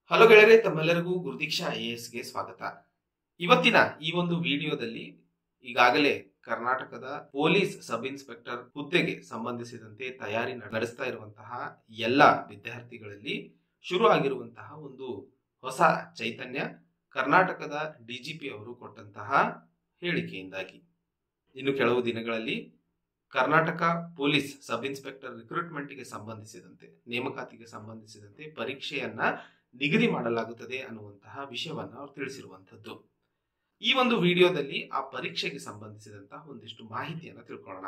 hello ಗೆಳೆಯರೆ ತಮ್ಮೆಲ್ಲರಿಗೂ ಗುರುದೀಕ್ಷಾ I ಗೆ ಸ್ವಾಗತ ಇವತ್ತಿನ ಈ ಒಂದು ವಿಡಿಯೋದಲ್ಲಿ ಈಗಾಗಲೇ ಕರ್ನಾಟಕದ ಪೊಲೀಸ್ ಸಬ್ ಇನ್ಸ್ಪೆಕ್ಟರ್ ಹುದ್ದೆಗೆ ಸಂಬಂಧಿಸಿದಂತೆ ತಯಾರಿ ನಡೆಸ್ತಾ ಇರುವಂತಹ ಎಲ್ಲ ವಿದ್ಯಾರ್ಥಿಗಳಲ್ಲಿ ಶುರು ಆಗಿರುವಂತಹ ಒಂದು ಹೊಸ ಚೈತನ್ಯ ಕರ್ನಾಟಕದ ಡಿಜಿಪಿ ಅವರು ಕೊಟ್ಟಂತಹ ಹೇಳಿಕೆಯಿಂದಾಗಿ ಇನ್ನು ಕೆಲವು ದಿನಗಳಲ್ಲಿ ಕರ್ನಾಟಕ ಪೊಲೀಸ್ ಸಬ್ ಇನ್ಸ್ಪೆಕ್ಟರ್ ರಿಕ್ರೂಟ್ಮೆಂಟ್ಗೆ ಸಂಬಂಧಿಸಿದಂತೆ ನೇಮಕಾತಿಗೆ ಸಂಬಂಧಿಸಿದಂತೆ ಪರೀಕ್ಷೆಯನ್ನ ನಿಗದಿ ಮಾಡಲಾಗುತ್ತದೆ ಅನ್ನುವಂತಹ ವಿಷಯವನ್ನು ಅವರು ತಿಳಿಸಿರುವಂಥದ್ದು ಈ ಒಂದು ವಿಡಿಯೋದಲ್ಲಿ ಆ ಪರೀಕ್ಷೆಗೆ ಸಂಬಂಧಿಸಿದಂತಹ ಒಂದಿಷ್ಟು ಮಾಹಿತಿಯನ್ನು ತಿಳ್ಕೊಳ್ಳೋಣ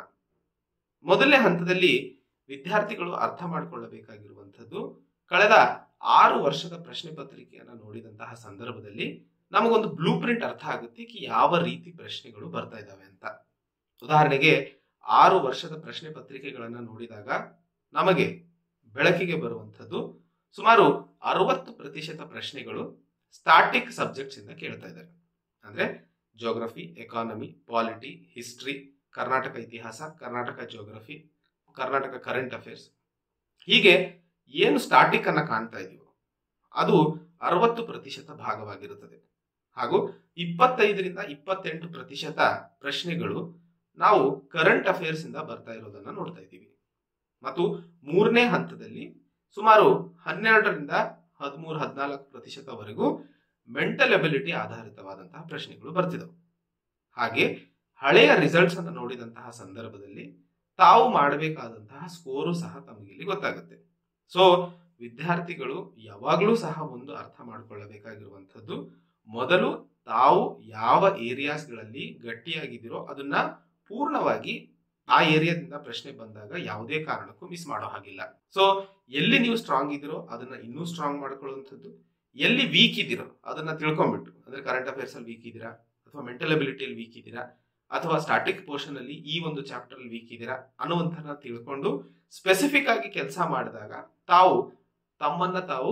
ಮೊದಲನೇ ಹಂತದಲ್ಲಿ ವಿದ್ಯಾರ್ಥಿಗಳು ಅರ್ಥ ಮಾಡಿಕೊಳ್ಳಬೇಕಾಗಿರುವಂಥದ್ದು ಕಳೆದ ಆರು ವರ್ಷದ ಪ್ರಶ್ನೆ ಪತ್ರಿಕೆಯನ್ನು ನೋಡಿದಂತಹ ಸಂದರ್ಭದಲ್ಲಿ ನಮಗೊಂದು ಬ್ಲೂ ಪ್ರಿಂಟ್ ಅರ್ಥ ಆಗುತ್ತೆ ಕಿ ಯಾವ ರೀತಿ ಪ್ರಶ್ನೆಗಳು ಬರ್ತಾ ಇದ್ದಾವೆ ಅಂತ ಉದಾಹರಣೆಗೆ ಆರು ವರ್ಷದ ಪ್ರಶ್ನೆ ಪತ್ರಿಕೆಗಳನ್ನು ನೋಡಿದಾಗ ನಮಗೆ ಬೆಳಕಿಗೆ ಬರುವಂಥದ್ದು ಸುಮಾರು ಅರವತ್ತು ಪ್ರತಿಶತ ಪ್ರಶ್ನೆಗಳು ಸ್ಟಾಟಿಕ್ ಸಬ್ಜೆಕ್ಟ್ಸ್ ಇಂದ ಕೇಳ್ತಾ ಇದ್ದಾರೆ ಅಂದ್ರೆ geography economy polity history Karnataka ಇತಿಹಾಸ Karnataka geography Karnataka current affairs ಹೀಗೆ ಏನು ಸ್ಟಾಟಿಕ್ ಅನ್ನ ಕಾಣ್ತಾ ಇದೀವೋ ಅದು ಅರವತ್ತು ಪ್ರತಿಶತ ಭಾಗವಾಗಿರುತ್ತದೆ ಹಾಗೂ ಇಪ್ಪತ್ತೈದರಿಂದ ಇಪ್ಪತ್ತೆಂಟು ಪ್ರತಿಶತ ಪ್ರಶ್ನೆಗಳು ನಾವು ಕರೆಂಟ್ ಅಫೇರ್ಸ್ ಇಂದ ಬರ್ತಾ ಇರೋದನ್ನ ನೋಡ್ತಾ ಇದ್ದೀವಿ ಮತ್ತು ಮೂರನೇ ಹಂತದಲ್ಲಿ ಸುಮಾರು ಹನ್ನೆರಡರಿಂದ ಹದಿಮೂರು ಹದಿನಾಲ್ಕು ಪ್ರತಿಶತವರೆಗೂ ಮೆಂಟಲ್ ಎಬಿಲಿಟಿ ಆಧಾರಿತವಾದಂತಹ ಪ್ರಶ್ನೆಗಳು ಬರ್ತಿದವು ಹಾಗೆ ಹಳೆಯ ರಿಸಲ್ಟ್ಸ್ ಅನ್ನು ನೋಡಿದಂತಹ ಸಂದರ್ಭದಲ್ಲಿ ತಾವು ಮಾಡಬೇಕಾದಂತಹ ಸ್ಕೋರು ಸಹ ತಮಗೆ ಇಲ್ಲಿ ಗೊತ್ತಾಗುತ್ತೆ ಸೊ ವಿದ್ಯಾರ್ಥಿಗಳು ಯಾವಾಗಲೂ ಸಹ ಒಂದು ಅರ್ಥ ಮಾಡಿಕೊಳ್ಳಬೇಕಾಗಿರುವಂಥದ್ದು ಮೊದಲು ತಾವು ಯಾವ ಏರಿಯಾಸ್ಗಳಲ್ಲಿ ಗಟ್ಟಿಯಾಗಿದ್ದೀರೋ ಅದನ್ನ ಪೂರ್ಣವಾಗಿ ಆ ಏರಿಯಾದಿಂದ ಪ್ರಶ್ನೆ ಬಂದಾಗ ಯಾವುದೇ ಕಾರಣಕ್ಕೂ ಮಿಸ್ ಮಾಡೋ ಹಾಗಿಲ್ಲ ಸೊ ಎಲ್ಲಿ ನೀವು ಸ್ಟ್ರಾಂಗ್ ಇದ್ದೀರೋ ಅದನ್ನ ಇನ್ನೂ ಸ್ಟ್ರಾಂಗ್ ಮಾಡ್ಕೊಳ್ಳುವಂಥದ್ದು ಎಲ್ಲಿ ವೀಕ್ ಇದ್ದೀರೋ ಅದನ್ನ ತಿಳ್ಕೊಂಡ್ಬಿಟ್ಟು ಅಂದ್ರೆ ಕರೆಂಟ್ ಅಫೇರ್ಸ್ ಅಲ್ಲಿ ವೀಕ್ ಇದ್ದೀರಾ ಅಥವಾ ಮೆಂಟಲ್ ಅಬಿಲಿಟಿಯಲ್ಲಿ ವೀಕ್ ಇದ್ದೀರಾ ಅಥವಾ ಸ್ಟಾಟಿಕ್ ಪೋರ್ಷನ್ ಅಲ್ಲಿ ಈ ಒಂದು ಚಾಪ್ಟರ್ ಅಲ್ಲಿ ವೀಕ್ ಇದ್ದೀರಾ ಅನ್ನುವಂಥನ್ನ ತಿಳ್ಕೊಂಡು ಸ್ಪೆಸಿಫಿಕ್ ಆಗಿ ಕೆಲಸ ಮಾಡಿದಾಗ ತಾವು ತಮ್ಮನ್ನ ತಾವು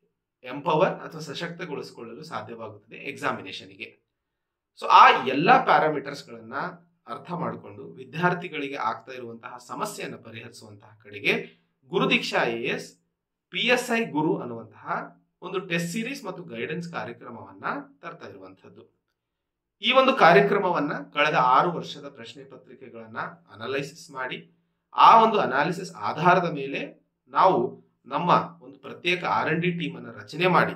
ಎಂಪವರ್ ಅಥವಾ ಸಶಕ್ತಗೊಳಿಸಿಕೊಳ್ಳಲು ಸಾಧ್ಯವಾಗುತ್ತದೆ ಎಕ್ಸಾಮಿನೇಷನ್ಗೆ ಸೊ ಆ ಎಲ್ಲ ಪ್ಯಾರಾಮೀಟರ್ಸ್ ಗಳನ್ನ ಅರ್ಥ ಮಾಡಿಕೊಂಡು ವಿದ್ಯಾರ್ಥಿಗಳಿಗೆ ಆಗ್ತಾ ಇರುವಂತಹ ಸಮಸ್ಯೆಯನ್ನು ಪರಿಹರಿಸುವಂತಹ ಕಡೆಗೆ Gurudeeksha I S P S I Guru ಅನ್ನುವಂತಹ ಒಂದು ಟೆಸ್ಟ್ ಸೀರೀಸ್ ಮತ್ತು ಗೈಡೆನ್ಸ್ ಕಾರ್ಯಕ್ರಮವನ್ನ ತರ್ತಾ ಇರುವಂತದ್ದು ಈ ಒಂದು ಕಾರ್ಯಕ್ರಮವನ್ನ ಕಳೆದ ಆರು ವರ್ಷದ ಪ್ರಶ್ನೆ ಪತ್ರಿಕೆಗಳನ್ನ ಅನಲೈಸಿಸ್ ಮಾಡಿ ಆ ಒಂದು ಅನಾಲಿಸಿಸ್ ಆಧಾರದ ಮೇಲೆ ನಾವು ನಮ್ಮ ಒಂದು ಪ್ರತ್ಯೇಕ ಆರ್ ಎನ್ ಡಿ ಟೀಮ್ ಅನ್ನ ರಚನೆ ಮಾಡಿ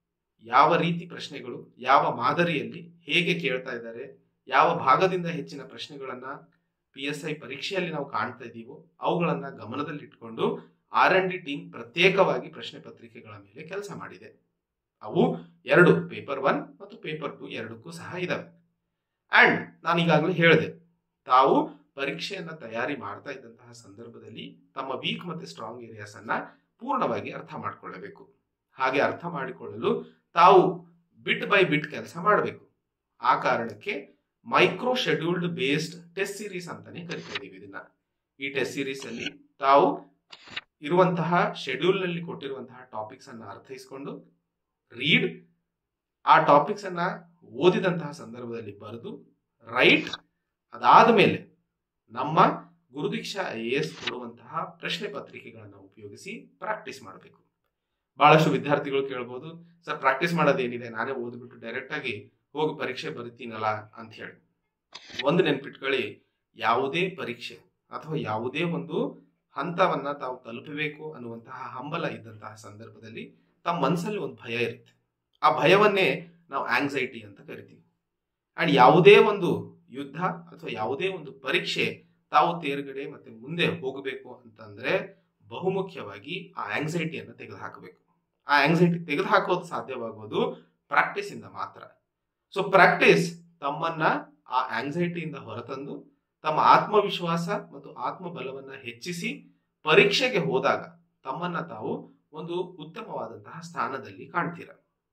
ಯಾವ ರೀತಿ ಪ್ರಶ್ನೆಗಳು ಯಾವ ಮಾದರಿಯಲ್ಲಿ ಹೇಗೆ ಕೇಳ್ತಾ ಇದ್ದಾರೆ ಯಾವ ಭಾಗದಿಂದ ಹೆಚ್ಚಿನ ಪ್ರಶ್ನೆಗಳನ್ನ ಪಿ ಎಸ್ ಐ ಪರೀಕ್ಷೆಯಲ್ಲಿ ನಾವು ಕಾಣ್ತಾ ಇದ್ದೀವೋ ಅವುಗಳನ್ನ ಗಮನದಲ್ಲಿಟ್ಕೊಂಡು ಆರ್ ಎನ್ ಡಿ ಟೀಮ್ ಪ್ರತ್ಯೇಕವಾಗಿ ಪ್ರಶ್ನೆ ಪತ್ರಿಕೆಗಳ ಮೇಲೆ ಕೆಲಸ ಮಾಡಿದೆ ಅವು ಎರಡು ಪೇಪರ್ ಒನ್ ಮತ್ತು ಪೇಪರ್ ಟು ಎರಡಕ್ಕೂ ಸಹ ಇದಾವೆ ಅಂಡ್ ನಾನು ಈಗಾಗಲೇ ಹೇಳಿದೆ ತಾವು ಪರೀಕ್ಷೆಯನ್ನ ತಯಾರಿ ಮಾಡ್ತಾ ಇದ್ದಂತಹ ಸಂದರ್ಭದಲ್ಲಿ ತಮ್ಮ ವೀಕ್ ಮತ್ತೆ ಸ್ಟ್ರಾಂಗ್ ಏರಿಯಾಸ್ ಅನ್ನ ಪೂರ್ಣವಾಗಿ ಅರ್ಥ ಮಾಡಿಕೊಳ್ಳಬೇಕು ಹಾಗೆ ಅರ್ಥ ಮಾಡಿಕೊಳ್ಳಲು ತಾವು ಬಿಟ್ ಬೈ ಬಿಟ್ ಕೆಲಸ ಮಾಡಬೇಕು ಆ ಕಾರಣಕ್ಕೆ micro scheduled based test series ಅಂತಾನೆ ಕರಿತಾ ಇದೀವಿ ಇದನ್ನ ಈ ಟೆಸ್ಟ್ ಸೀರೀಸ್ ಅಲ್ಲಿ ತಾವು ಇರುವಂತಹ ಶೆಡ್ಯೂಲ್ ನಲ್ಲಿ ಕೊಟ್ಟಿರುವಂತಹ ಟಾಪಿಕ್ಸ್ ಅನ್ನ ಅರ್ಥೈಸಿಕೊಂಡು ರೀಡ್ ಆ ಟಾಪಿಕ್ಸ್ ಅನ್ನ ಓದಿದಂತಹ ಸಂದರ್ಭದಲ್ಲಿ ಬರೆದು ರೈಟ್ ಅದಾದ ಮೇಲೆ ನಮ್ಮ ಗುರುದೀಕ್ಷಾ ಐ ಎಸ್ ಕೊಡುವಂತಹ ಪ್ರಶ್ನೆ ಪತ್ರಿಕೆಗಳನ್ನು ಉಪಯೋಗಿಸಿ ಪ್ರಾಕ್ಟೀಸ್ ಮಾಡಬೇಕು ಬಹಳಷ್ಟು ವಿದ್ಯಾರ್ಥಿಗಳು ಕೇಳ್ಬೋದು ಸರ್ ಪ್ರಾಕ್ಟೀಸ್ ಮಾಡೋದೇನಿದೆ ನಾನೇ ಓದ್ಬಿಟ್ಟು ಡೈರೆಕ್ಟ್ ಆಗಿ ಹೋಗಿ ಪರೀಕ್ಷೆ ಬರಿತೀನಲ್ಲ ಅಂತ ಹೇಳಿ ಒಂದು ನೆನ್ಪಿಟ್ಕೊಳ್ಳಿ ಯಾವುದೇ ಪರೀಕ್ಷೆ ಅಥವಾ ಯಾವುದೇ ಒಂದು ಹಂತವನ್ನ ತಾವು ತಲುಪಬೇಕು ಅನ್ನುವಂತಹ ಹಂಬಲ ಇದ್ದಂತಹ ಸಂದರ್ಭದಲ್ಲಿ ತಮ್ಮ ಮನಸ್ಸಲ್ಲಿ ಒಂದು ಭಯ ಇರುತ್ತೆ ಆ ಭಯವನ್ನೇ ನಾವು ಆಂಗ್ಸೈಟಿ ಅಂತ ಕರಿತೀವಿ ಅಂಡ್ ಯಾವುದೇ ಒಂದು ಯುದ್ಧ ಅಥವಾ ಯಾವುದೇ ಒಂದು ಪರೀಕ್ಷೆ ತಾವು ತೇರ್ಗಡೆ ಮತ್ತೆ ಮುಂದೆ ಹೋಗಬೇಕು ಅಂತಂದ್ರೆ ಬಹುಮುಖ್ಯವಾಗಿ ಆ ಆಂಗ್ಸೈಟಿಯನ್ನು ತೆಗೆದುಹಾಕಬೇಕು ಆ ಆಂಗ್ಸೈಟಿ ತೆಗೆದುಹಾಕೋದು ಸಾಧ್ಯವಾಗೋದು ಪ್ರಾಕ್ಟೀಸ್ ಇಂದ ಮಾತ್ರ ಸೊ ಪ್ರಾಕ್ಟೀಸ್ ತಮ್ಮನ್ನ ಆ ಆಂಗ್ಸೈಟಿಯಿಂದ ಹೊರತಂದು ತಮ್ಮ ಆತ್ಮವಿಶ್ವಾಸ ಮತ್ತು ಆತ್ಮಬಲವನ್ನ ಹೆಚ್ಚಿಸಿ ಪರೀಕ್ಷೆಗೆ ಹೋದಾಗ ತಮ್ಮನ್ನ ತಾವು ಒಂದು ಉತ್ತಮವಾದಂತಹ ಸ್ಥಾನದಲ್ಲಿ ಕಾಣ್ತೀರ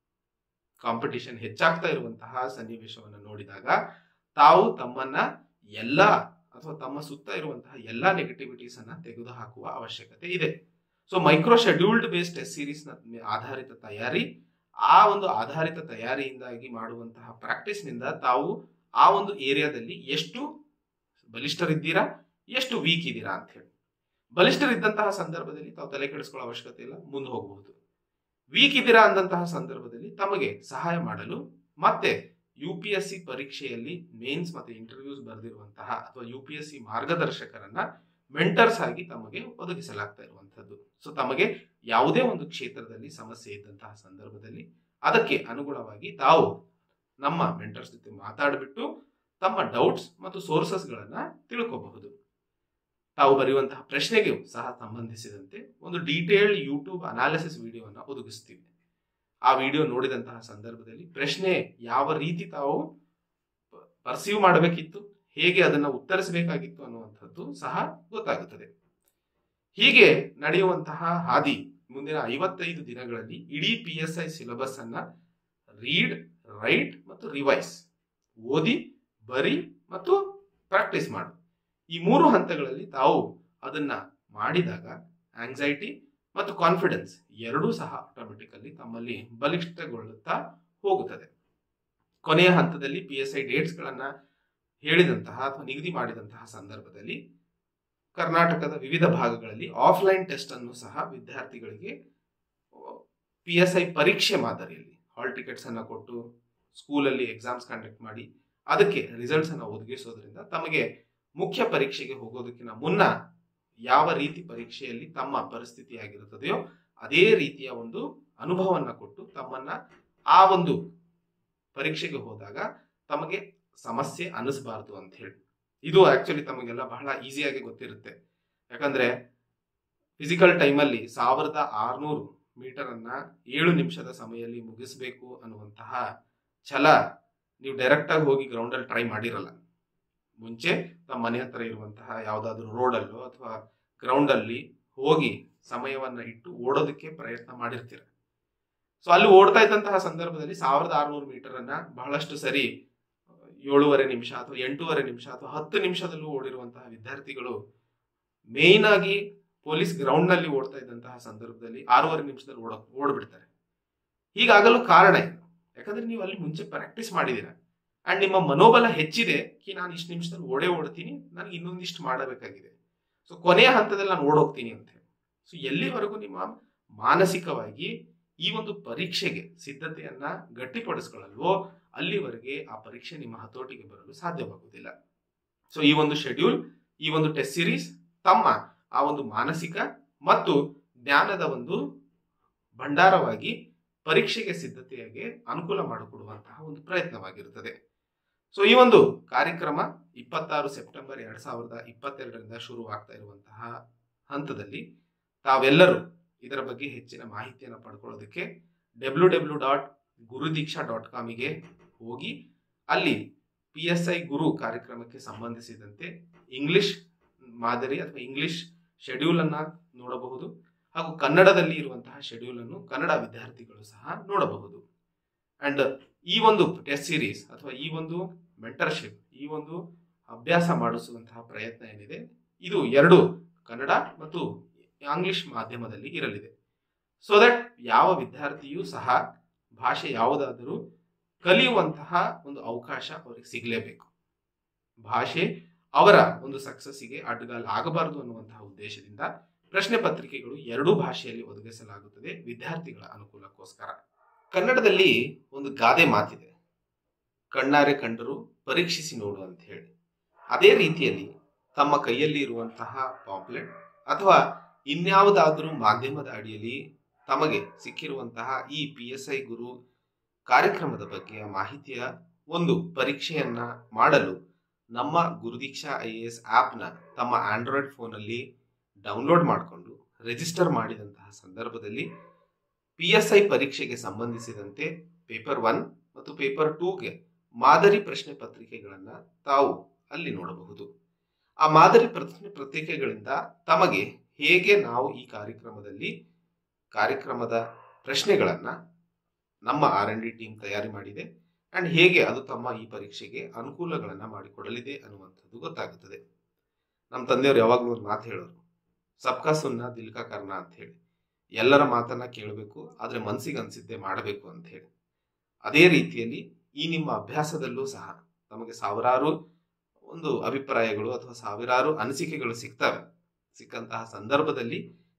ಕಾಂಪಿಟಿಷನ್ ಹೆಚ್ಚಾಗ್ತಾ ಇರುವಂತಹ ಸನ್ನಿವೇಶವನ್ನು ನೋಡಿದಾಗ ತಾವು ತಮ್ಮನ್ನ ಎಲ್ಲ ಅಥವಾ ತಮ್ಮ ಸುತ್ತ ಇರುವಂತಹ ಎಲ್ಲಾ ನೆಗೆಟಿವಿಟೀಸ್ ಅನ್ನ ತೆಗೆದುಹಾಕುವ ಅವಶ್ಯಕತೆ ಇದೆ so micro scheduled based test series ನ ಆಧಾರಿತ ತಯಾರಿ ಆ ಒಂದು ಆಧಾರಿತ ತಯಾರಿಯಿಂದಾಗಿ ಮಾಡುವಂತಹ ಪ್ರಾಕ್ಟೀಸ್ ನಿಂದ ತಾವು ಆ ಒಂದು ಏರಿಯಾದಲ್ಲಿ ಎಷ್ಟು ಬಲಿಷ್ಠರಿದ್ದೀರಾ ಎಷ್ಟು ವೀಕ್ ಇದ್ದೀರಾ ಅಂತ ಹೇಳಿ ಬಲಿಷ್ಠರಿದ್ದಂತಹ ಸಂದರ್ಭದಲ್ಲಿ ತಾವು ತಲೆ ಕೆಡಿಸ್ಕೊಳ್ಳೋ ಅವಶ್ಯಕತೆ ಇಲ್ಲ ಮುಂದೆ ಹೋಗಬಹುದು ವೀಕ್ ಇದ್ದೀರಾ ಅಂದಂತಹ ಸಂದರ್ಭದಲ್ಲಿ ತಮಗೆ ಸಹಾಯ ಮಾಡಲು ಮತ್ತೆ ಯು ಪಿ ಎಸ್ ಸಿ ಪರೀಕ್ಷೆಯಲ್ಲಿ ಮೇನ್ಸ್ ಮತ್ತೆ ಇಂಟರ್ವ್ಯೂಸ್ ಬರೆದಿರುವಂತಹ ಅಥವಾ ಯು ಪಿ ಎಸ್ ಸಿ ಮಾರ್ಗದರ್ಶಕರನ್ನ ಮೆಂಟರ್ಸ್ ಆಗಿ ತಮಗೆ ಒದಗಿಸಲಾಗ್ತಾ ಇರುವಂತದ್ದು ಸೊ ತಮಗೆ ಯಾವುದೇ ಒಂದು ಕ್ಷೇತ್ರದಲ್ಲಿ ಸಮಸ್ಯೆ ಇದ್ದಂತಹ ಸಂದರ್ಭದಲ್ಲಿ ಅದಕ್ಕೆ ಅನುಗುಣವಾಗಿ ತಾವು ನಮ್ಮ ಮೆಂಟರ್ಸ್ ಜೊತೆ ಮಾತಾಡಿಬಿಟ್ಟು ತಮ್ಮ ಡೌಟ್ಸ್ ಮತ್ತು ಸೋರ್ಸಸ್ಗಳನ್ನ ತಿಳ್ಕೋಬಹುದು ತಾವು ಬರೆಯುವಂತಹ ಪ್ರಶ್ನೆಗೆ ಸಹ ಸಂಬಂಧಿಸಿದಂತೆ ಒಂದು ಡೀಟೇಲ್ಡ್ ಯೂಟ್ಯೂಬ್ ಅನಾಲಿಸಿಸ್ ವಿಡಿಯೋವನ್ನು ಒದಗಿಸ್ತೀವಿ ಆ ವಿಡಿಯೋ ನೋಡಿದಂತಹ ಸಂದರ್ಭದಲ್ಲಿ ಪ್ರಶ್ನೆ ಯಾವ ರೀತಿ ತಾವು ಪರ್ಸೀವ್ ಮಾಡಬೇಕಿತ್ತು ಹೇಗೆ ಅದನ್ನು ಉತ್ತರಿಸಬೇಕಾಗಿತ್ತು ಅನ್ನುವಂಥದ್ದು ಸಹ ಗೊತ್ತಾಗುತ್ತದೆ ಹೀಗೆ ನಡೆಯುವಂತಹ ಹಾದಿ ಮುಂದಿನ ಐವತ್ತೈದು ದಿನಗಳಲ್ಲಿ ಇಡೀ ಪಿ ಎಸ್ ಐ ಸಿಲೆಬಸ್ ಅನ್ನ ರೀಡ್ ರೈಟ್ ಮತ್ತು ರಿವೈಸ್ ಓದಿ ಬರಿ ಮತ್ತು ಪ್ರಾಕ್ಟೀಸ್ ಮಾಡು ಈ ಮೂರು ಹಂತಗಳಲ್ಲಿ ತಾವು ಅದನ್ನ ಮಾಡಿದಾಗ ಆಂಗ್ಸೈಟಿ ಮತ್ತು ಕಾನ್ಫಿಡೆನ್ಸ್ ಎರಡೂ ಸಹ ಆಟೋಮೆಟಿಕಲಿ ತಮ್ಮಲ್ಲಿ ಬಲಿಷ್ಠಗೊಳ್ಳುತ್ತಾ ಹೋಗುತ್ತದೆ ಕೊನೆಯ ಹಂತದಲ್ಲಿ ಪಿ ಎಸ್ ಐ ಡೇಟ್ಸ್ಗಳನ್ನ ಹೇಳಿದಂತಹ ಅಥವಾ ನಿಗದಿ ಮಾಡಿದಂತಹ ಸಂದರ್ಭದಲ್ಲಿ ಕರ್ನಾಟಕದ ವಿವಿಧ ಭಾಗಗಳಲ್ಲಿ ಆಫ್ಲೈನ್ ಟೆಸ್ಟ್ ಅನ್ನು ಸಹ ವಿದ್ಯಾರ್ಥಿಗಳಿಗೆ ಪಿ ಎಸ್ ಐ ಪರೀಕ್ಷೆ ಮಾದರಿಯಲ್ಲಿ ಹಾಲ್ ಟಿಕೆಟ್ಸ್ ಅನ್ನ ಕೊಟ್ಟು ಸ್ಕೂಲಲ್ಲಿ ಎಕ್ಸಾಮ್ಸ್ ಕಂಡಕ್ಟ್ ಮಾಡಿ ಅದಕ್ಕೆ ರಿಸಲ್ಟ್ಸ್ ಅನ್ನು ಒದಗಿಸೋದ್ರಿಂದ ತಮಗೆ ಮುಖ್ಯ ಪರೀಕ್ಷೆಗೆ ಹೋಗೋದಕ್ಕಿಂತ ಮುನ್ನ ಯಾವ ರೀತಿ ಪರೀಕ್ಷೆಯಲ್ಲಿ ತಮ್ಮ ಪರಿಸ್ಥಿತಿ ಆಗಿರುತ್ತದೆಯೋ ಅದೇ ರೀತಿಯ ಒಂದು ಅನುಭವವನ್ನು ಕೊಟ್ಟು ತಮ್ಮನ್ನ ಆ ಒಂದು ಪರೀಕ್ಷೆಗೆ ಹೋದಾಗ ತಮಗೆ ಸಮಸ್ಯೆ ಅನಿಸಬಾರ್ದು ಅಂತ ಹೇಳಿ ಇದು ಆಕ್ಚುಲಿ ತಮಗೆಲ್ಲ ಬಹಳ ಈಸಿಯಾಗಿ ಗೊತ್ತಿರುತ್ತೆ ಯಾಕಂದ್ರೆ ಫಿಸಿಕಲ್ ಟೈಮಲ್ಲಿ ಸಾವಿರದ ಆರ್ನೂರು ಮೀಟರ್ ಅನ್ನ ಏಳು ನಿಮಿಷದ ಸಮಯದಲ್ಲಿ ಮುಗಿಸ್ಬೇಕು ಅನ್ನುವಂತಹ ಛಲ ನೀವು ಡೈರೆಕ್ಟ್ ಆಗಿ ಹೋಗಿ ಗ್ರೌಂಡಲ್ಲಿ ಟ್ರೈ ಮಾಡಿರಲ್ಲ ಮುಂಚೆ ತಮ್ಮ ಮನೆ ಹತ್ರ ಇರುವಂತಹ ಯಾವುದಾದ್ರೂ ರೋಡಲ್ಲೋ ಅಥವಾ ಗ್ರೌಂಡಲ್ಲಿ ಹೋಗಿ ಸಮಯವನ್ನ ಇಟ್ಟು ಓಡೋದಕ್ಕೆ ಪ್ರಯತ್ನ ಮಾಡಿರ್ತೀರ ಸೊ ಅಲ್ಲಿ ಓಡ್ತಾ ಇದ್ದಂತಹ ಸಂದರ್ಭದಲ್ಲಿ ಸಾವಿರದ ಆರುನೂರು ಮೀಟರ್ ಅನ್ನ ಬಹಳಷ್ಟು ಸರಿ ಏಳೂವರೆ ನಿಮಿಷ ಅಥವಾ ಎಂಟೂವರೆ ನಿಮಿಷ ಅಥವಾ ಹತ್ತು ನಿಮಿಷದಲ್ಲೂ ಓಡಿರುವಂತಹ ವಿದ್ಯಾರ್ಥಿಗಳು ಮೇಯ್ನ್ ಆಗಿ ಪೊಲೀಸ್ ಗ್ರೌಂಡ್ ನಲ್ಲಿ ಓಡ್ತಾ ಇದ್ದಂತಹ ಸಂದರ್ಭದಲ್ಲಿ ಆರೂವರೆ ನಿಮಿಷದಲ್ಲಿ ಓಡ ಓಡ್ಬಿಡ್ತಾರೆ ಹೀಗಾಗಲು ಕಾರಣ ಏನು ಯಾಕಂದ್ರೆ ನೀವು ಅಲ್ಲಿ ಮುಂಚೆ ಪ್ರಾಕ್ಟೀಸ್ ಮಾಡಿದ್ದೀರಾ ಅಂಡ್ ನಿಮ್ಮ ಮನೋಬಲ ಹೆಚ್ಚಿದೆ ಕಿ ನಾನು ಇಷ್ಟು ನಿಮಿಷದಲ್ಲಿ ಓಡೇ ಓಡ್ತೀನಿ ನನಗೆ ಇನ್ನೊಂದಿಷ್ಟು ಮಾಡಬೇಕಾಗಿದೆ ಸೊ ಕೊನೆಯ ಹಂತದಲ್ಲಿ ನಾನು ಓಡೋಗ್ತೀನಿ ಅಂತ ಹೇಳಿ ಸೊ ಎಲ್ಲಿವರೆಗೂ ನಿಮ್ಮ ಮಾನಸಿಕವಾಗಿ ಈ ಒಂದು ಪರೀಕ್ಷೆಗೆ ಸಿದ್ಧತೆಯನ್ನ ಗಟ್ಟಿಪಡಿಸ್ಕೊಳ್ಳಲ್ವೋ ಅಲ್ಲಿವರೆಗೆ ಆ ಪರೀಕ್ಷೆ ನಿಮ್ಮ ಹತೋಟಿಗೆ ಬರಲು ಸಾಧ್ಯವಾಗುವುದಿಲ್ಲ ಸೊ ಈ ಒಂದು ಶೆಡ್ಯೂಲ್ ಈ ಒಂದು ಟೆಸ್ಟ್ ಸಿರೀಸ್ ತಮ್ಮ ಆ ಒಂದು ಮಾನಸಿಕ ಮತ್ತು ಜ್ಞಾನದ ಒಂದು ಭಂಡಾರವಾಗಿ ಪರೀಕ್ಷೆಗೆ ಸಿದ್ಧತೆಯಾಗಿ ಅನುಕೂಲ ಮಾಡಿಕೊಡುವಂತಹ ಒಂದು ಪ್ರಯತ್ನವಾಗಿರುತ್ತದೆ ಸೊ ಈ ಒಂದು ಕಾರ್ಯಕ್ರಮ ಇಪ್ಪತ್ತಾರು ಸೆಪ್ಟೆಂಬರ್ ಎರಡ್ ಸಾವಿರದ ಇಪ್ಪತ್ತೆರಡರಿಂದ ಶುರುವಾಗ್ತಾ ಇರುವಂತಹ ಹಂತದಲ್ಲಿ ತಾವೆಲ್ಲರೂ ಇದರ ಬಗ್ಗೆ ಹೆಚ್ಚಿನ ಮಾಹಿತಿಯನ್ನು ಪಡ್ಕೊಳ್ಳೋದಕ್ಕೆ W W dot Gurudeeksha dot ಕಾಮಿಗೆ ಹೋಗಿ ಅಲ್ಲಿ ಪಿ ಎಸ್ ಐ ಗುರು ಕಾರ್ಯಕ್ರಮಕ್ಕೆ ಸಂಬಂಧಿಸಿದಂತೆ ಇಂಗ್ಲಿಷ್ ಮಾದರಿ ಅಥವಾ ಇಂಗ್ಲಿಷ್ ಶೆಡ್ಯೂಲ್ ಅನ್ನ ನೋಡಬಹುದು ಹಾಗೂ ಕನ್ನಡದಲ್ಲಿ ಇರುವಂತಹ ಶೆಡ್ಯೂಲ್ ಅನ್ನು ಕನ್ನಡ ವಿದ್ಯಾರ್ಥಿಗಳು ಸಹ ನೋಡಬಹುದು ಅಂಡ್ ಈ ಒಂದು ಟೆಸ್ಟ್ ಸೀರೀಸ್ ಅಥವಾ ಈ ಒಂದು ಮೆಂಟರ್ಶಿಪ್ ಈ ಒಂದು ಅಭ್ಯಾಸ ಮಾಡಿಸುವಂತಹ ಪ್ರಯತ್ನ ಏನಿದೆ ಇದು ಎರಡು ಕನ್ನಡ ಮತ್ತು ಇಂಗ್ಲಿಷ್ ಮಾಧ್ಯಮದಲ್ಲಿ ಇರಲಿದೆ ಸೊ ದಟ್ ಯಾವ ವಿದ್ಯಾರ್ಥಿಯೂ ಸಹ ಭಾಷೆ ಯಾವುದಾದರೂ ಕಲಿಯುವಂತಹ ಒಂದು ಅವಕಾಶ ಅವರಿಗೆ ಸಿಗಲೇಬೇಕು ಭಾಷೆ ಅವರ ಒಂದು ಸಕ್ಸಸ್ಸಿಗೆ ಅಡ್ಡಗಾಲ ಆಗಬಾರದು ಅನ್ನುವಂತಹ ಉದ್ದೇಶದಿಂದ ಪ್ರಶ್ನೆ ಪತ್ರಿಕೆಗಳು ಎರಡೂ ಭಾಷೆಯಲ್ಲಿ ಒದಗಿಸಲಾಗುತ್ತದೆ ವಿದ್ಯಾರ್ಥಿಗಳ ಅನುಕೂಲಕ್ಕೋಸ್ಕರ ಕನ್ನಡದಲ್ಲಿ ಒಂದು ಗಾದೆ ಮಾತಿದೆ ಕಣ್ಣಾರೆ ಕಂಡರು ಪರೀಕ್ಷಿಸಿ ನೋಡು ಅಂತ ಹೇಳಿ ಅದೇ ರೀತಿಯಲ್ಲಿ ತಮ್ಮ ಕೈಯಲ್ಲಿ ಇರುವಂತಹ ಪಾಂಪ್ಲೆಟ್ ಅಥವಾ ಇನ್ಯಾವುದಾದರೂ ಮಾಧ್ಯಮದ ಅಡಿಯಲ್ಲಿ ತಮಗೆ ಸಿಕ್ಕಿರುವಂತಹ ಈ ಪಿ ಎಸ್ ಐ ಗುರು ಕಾರ್ಯಕ್ರಮದ ಬಗ್ಗೆ ಮಾಹಿತಿಯ ಒಂದು ಪರೀಕ್ಷೆಯನ್ನ ಮಾಡಲು ನಮ್ಮ ಗುರುದೀಕ್ಷಾ ಐ ಎ ಎಸ್ ಆ್ಯಪ್ನ ತಮ್ಮ ಆಂಡ್ರಾಯ್ಡ್ ಫೋನಲ್ಲಿ ಡೌನ್ಲೋಡ್ ಮಾಡಿಕೊಂಡು ರಿಜಿಸ್ಟರ್ ಮಾಡಿದಂತಹ ಸಂದರ್ಭದಲ್ಲಿ ಪಿ ಎಸ್ ಐ ಪರೀಕ್ಷೆಗೆ ಸಂಬಂಧಿಸಿದಂತೆ ಪೇಪರ್ ಒನ್ ಮತ್ತು ಪೇಪರ್ ಟೂಗೆ ಮಾದರಿ ಪ್ರಶ್ನೆ ಪತ್ರಿಕೆಗಳನ್ನು ತಾವು ಅಲ್ಲಿ ನೋಡಬಹುದು ಆ ಮಾದರಿ ಪ್ರಶ್ನೆ ಪತ್ರಿಕೆಗಳಿಂದ ತಮಗೆ ಹೇಗೆ ನಾವು ಈ ಕಾರ್ಯಕ್ರಮದಲ್ಲಿ ಕಾರ್ಯಕ್ರಮದ ಪ್ರಶ್ನೆಗಳನ್ನ ನಮ್ಮ ಆರ್ ಎನ್ ಡಿ ಟೀಮ್ ತಯಾರಿ ಮಾಡಿದೆ ಅಂಡ್ ಹೇಗೆ ಅದು ತಮ್ಮ ಈ ಪರೀಕ್ಷೆಗೆ ಅನುಕೂಲಗಳನ್ನ ಮಾಡಿಕೊಡಲಿದೆ ಅನ್ನುವಂಥದ್ದು ಗೊತ್ತಾಗುತ್ತದೆ ನಮ್ಮ ತಂದೆಯವರು ಯಾವಾಗಲೂ ಒಂದು ಮಾತು ಹೇಳೋರು ಸಬ್ಕಾ ಸುನ್ನ ದಿಲ್ಕಾ ಕರ್ನ ಅಂತ ಹೇಳಿ ಎಲ್ಲರ ಮಾತನ್ನ ಕೇಳಬೇಕು ಆದ್ರೆ ಮನ್ಸಿಗೆ ಅನ್ಸಿದ್ದೆ ಮಾಡಬೇಕು ಅಂತ ಹೇಳಿ ಅದೇ ರೀತಿಯಲ್ಲಿ ಈ ನಿಮ್ಮ ಅಭ್ಯಾಸದಲ್ಲೂ ಸಹ ತಮಗೆ ಸಾವಿರಾರು ಒಂದು ಅಭಿಪ್ರಾಯಗಳು ಅಥವಾ ಸಾವಿರಾರು ಅನಿಸಿಕೆಗಳು ಸಿಗ್ತವೆ ಸಿಕ್ಕಂತಹ ಸಂದರ್ಭದಲ್ಲಿ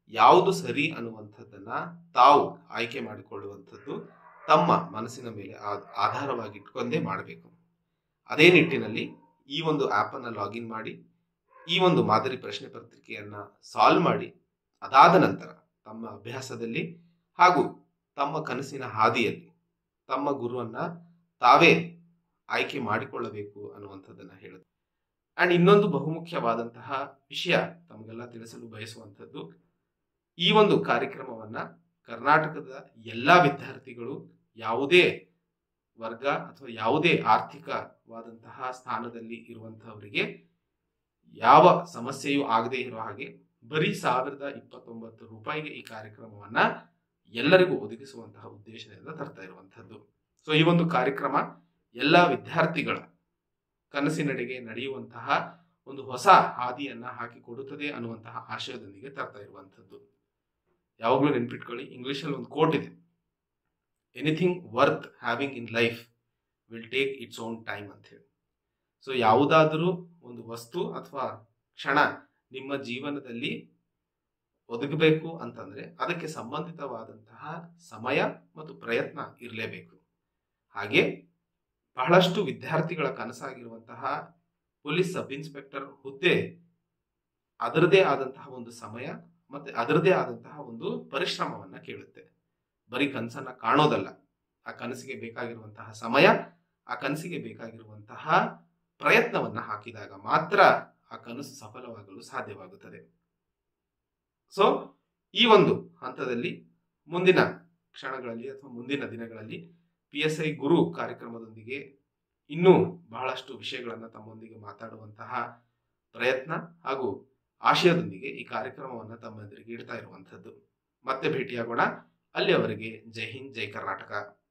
ಯಾವುದು ಸರಿ ಅನ್ನುವಂಥದ್ದನ್ನ ತಾವು ಆಯ್ಕೆ ಮಾಡಿಕೊಳ್ಳುವಂಥದ್ದು ತಮ್ಮ ಮನಸ್ಸಿನ ಮೇಲೆ ಆ- ಆಧಾರವಾಗಿ ಇಟ್ಕೊಂಡೇ ಮಾಡಬೇಕು ಅದೇ ನಿಟ್ಟಿನಲ್ಲಿ ಈ ಒಂದು ಆ್ಯಪನ್ನು ಲಾಗಿನ್ ಮಾಡಿ ಈ ಒಂದು ಮಾದರಿ ಪ್ರಶ್ನೆ ಪತ್ರಿಕೆಯನ್ನ ಸಾಲ್ವ್ ಮಾಡಿ ಅದಾದ ನಂತರ ತಮ್ಮ ಅಭ್ಯಾಸದಲ್ಲಿ ಹಾಗೂ ತಮ್ಮ ಕನಸಿನ ಹಾದಿಯಲ್ಲಿ ತಮ್ಮ ಗುರುವನ್ನ ತಾವೇ ಆಯ್ಕೆ ಮಾಡಿಕೊಳ್ಳಬೇಕು ಅನ್ನುವಂಥದ್ದನ್ನ ಹೇಳುತ್ತೆ ಅಂಡ್ ಇನ್ನೊಂದು ಬಹುಮುಖ್ಯವಾದಂತಹ ವಿಷಯ ತಮಗೆಲ್ಲ ತಿಳಿಸಲು ಬಯಸುವಂಥದ್ದು ಈ ಒಂದು ಕಾರ್ಯಕ್ರಮವನ್ನ ಕರ್ನಾಟಕದ ಎಲ್ಲಾ ವಿದ್ಯಾರ್ಥಿಗಳು ಯಾವುದೇ ವರ್ಗ ಅಥವಾ ಯಾವುದೇ ಆರ್ಥಿಕವಾದಂತಹ ಸ್ಥಾನದಲ್ಲಿ ಇರುವಂತಹವರಿಗೆ ಯಾವ ಸಮಸ್ಯೆಯೂ ಆಗದೇ ಇರೋ ಹಾಗೆ ಬರೀ ಸಾವಿರದ ಇಪ್ಪತ್ತೊಂಬತ್ತು ರೂಪಾಯಿಗೆ ಈ ಕಾರ್ಯಕ್ರಮವನ್ನ ಎಲ್ಲರಿಗೂ ಒದಗಿಸುವಂತಹ ಉದ್ದೇಶದಿಂದ ತರ್ತಾ ಇರುವಂತಹದ್ದು ಸೊ ಈ ಒಂದು ಕಾರ್ಯಕ್ರಮ ಎಲ್ಲ ವಿದ್ಯಾರ್ಥಿಗಳ ಕನಸಿನಡೆಗೆ ನಡೆಯುವಂತಹ ಒಂದು ಹೊಸ ಹಾದಿಯನ್ನ ಹಾಕಿಕೊಡುತ್ತದೆ ಅನ್ನುವಂತಹ ಆಶಯದೊಂದಿಗೆ ತರ್ತಾ ಇರುವಂತದ್ದು ಯಾವಾಗಲೂ ನೆನ್ಪಿಟ್ಕೊಳ್ಳಿ ಇಂಗ್ಲಿಷಲ್ಲಿ ಒಂದು ಕೋಟ್ ಇದೆ anything worth having in life will take its own time ಅಂತ ಹೇಳಿ ಸೊ ಯಾವುದಾದರೂ ಒಂದು ವಸ್ತು ಅಥವಾ ಕ್ಷಣ ನಿಮ್ಮ ಜೀವನದಲ್ಲಿ ಒದಗಬೇಕು ಅಂತಂದ್ರೆ ಅದಕ್ಕೆ ಸಂಬಂಧಿತವಾದಂತಹ ಸಮಯ ಮತ್ತು ಪ್ರಯತ್ನ ಇರಲೇಬೇಕು ಹಾಗೆ ಬಹಳಷ್ಟು ವಿದ್ಯಾರ್ಥಿಗಳ ಕನಸಾಗಿರುವಂತಹ ಪೊಲೀಸ್ ಸಬ್ ಇನ್ಸ್ಪೆಕ್ಟರ್ ಹುದ್ದೆ ಅದರದೇ ಆದಂತಹ ಒಂದು ಸಮಯ ಮತ್ತೆ ಅದರದೇ ಆದಂತಹ ಒಂದು ಪರಿಶ್ರಮವನ್ನ ಕೇಳುತ್ತೆ ಬರೀ ಕನಸನ್ನ ಕಾಣೋದಲ್ಲ ಆ ಕನಸಿಗೆ ಬೇಕಾಗಿರುವಂತಹ ಸಮಯ ಆ ಕನಸಿಗೆ ಬೇಕಾಗಿರುವಂತಹ ಪ್ರಯತ್ನವನ್ನ ಹಾಕಿದಾಗ ಮಾತ್ರ ಆ ಕನಸು ಸಫಲವಾಗಲು ಸಾಧ್ಯವಾಗುತ್ತದೆ ಸೊ ಈ ಒಂದು ಹಂತದಲ್ಲಿ ಮುಂದಿನ ಕ್ಷಣಗಳಲ್ಲಿ ಅಥವಾ ಮುಂದಿನ ದಿನಗಳಲ್ಲಿ ಪಿ ಎಸ್ ಐ ಗುರು ಕಾರ್ಯಕ್ರಮದೊಂದಿಗೆ ಇನ್ನೂ ಬಹಳಷ್ಟು ವಿಷಯಗಳನ್ನು ತಮ್ಮೊಂದಿಗೆ ಮಾತಾಡುವಂತಹ ಪ್ರಯತ್ನ ಹಾಗೂ ಆಶಯದೊಂದಿಗೆ ಈ ಕಾರ್ಯಕ್ರಮವನ್ನು ತಮ್ಮ ಎದುರಿಗೆ ಇಡ್ತಾ ಇರುವಂಥದ್ದು ಮತ್ತೆ ಭೇಟಿಯಾಗೋಣ ಅಲ್ಲಿಯವರೆಗೆ ಜೈ ಹಿಂದ್ ಜೈ ಕರ್ನಾಟಕ